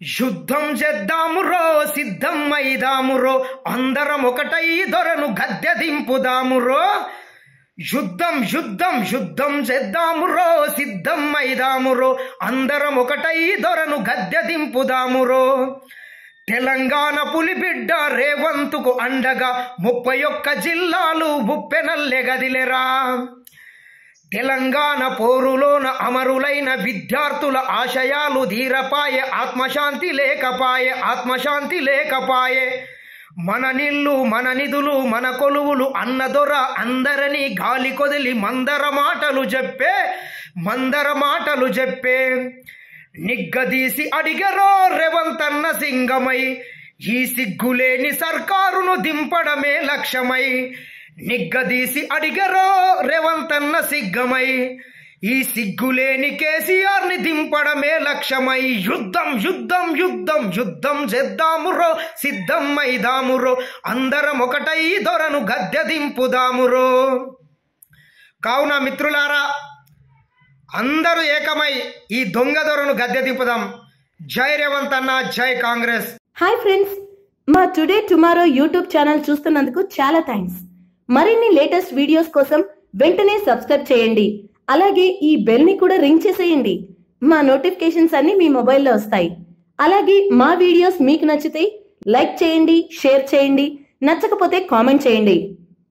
యుద్ధం చేద్దామురో సిద్ధం అయిదామురో అందరం ఒకటై దొరను గద్దె దింపుదామురో యుద్ధం యుద్ధం యుద్ధం చేద్దామురో సిద్ధం అయిదామురో అందరం ఒకటై దొరను గద్దె దింపుదామురో తెలంగాణ పులిబిడ్డ రేవంతుకు అండగా ముప్పై ఒక్క జిల్లాలు ఉప్పెనల్లె గదిలెరా తెలంగాణ పోరులోన అమరులైన విద్యార్థుల ఆశయాలు ధీరపాయే ఆత్మశాంతి లేకపాయే ఆత్మశాంతి లేకపాయే మన నిల్లు మన నిధులు మన కొలువులు అన్నదొర అందరని గాలి కొదిలి మందర మాటలు చెప్పే మందర మాటలు చెప్పే నిగ్గదీసి అడిగరో రేవంతన్న సింగమై ఈ సిగ్గులేని సర్కారును దింపడమే లక్ష్యమై నిగ్గదీసి అడిగరో రేవంతన్న సిగ్గమై ఈ సిగ్గులేని కేసీఆర్ ని దింపడమే లక్ష్యమై యుద్ధం యుద్ధం యుద్ధం యుద్ధం చేద్దామురో సిద్ధం అయిదామురో అందరం ఒకటై దొరను గద్దె దింపుదామురో కావున మిత్రులారా అందరూ ఏకమై ఈ దొంగ దొరను గద్దె దింపుదాం జై రేవంత్ అన్న జై కాంగ్రెస్ హాయ్ ఫ్రెండ్స్ మా టుడే టుమారో యూట్యూబ్ ఛానల్ చూస్తున్నందుకు చాలా థ్యాంక్స్ మరిన్ని లేటెస్ట్ వీడియోస్ కోసం వెంటనే సబ్స్క్రైబ్ చేయండి అలాగే ఈ బెల్ ని కూడా రింగ్ చేసేయండి మా నోటిఫికేషన్స్ అన్ని మీ మొబైల్లో వస్తాయి అలాగే మా వీడియోస్ మీకు నచ్చితే లైక్ చేయండి షేర్ చేయండి నచ్చకపోతే కామెంట్ చేయండి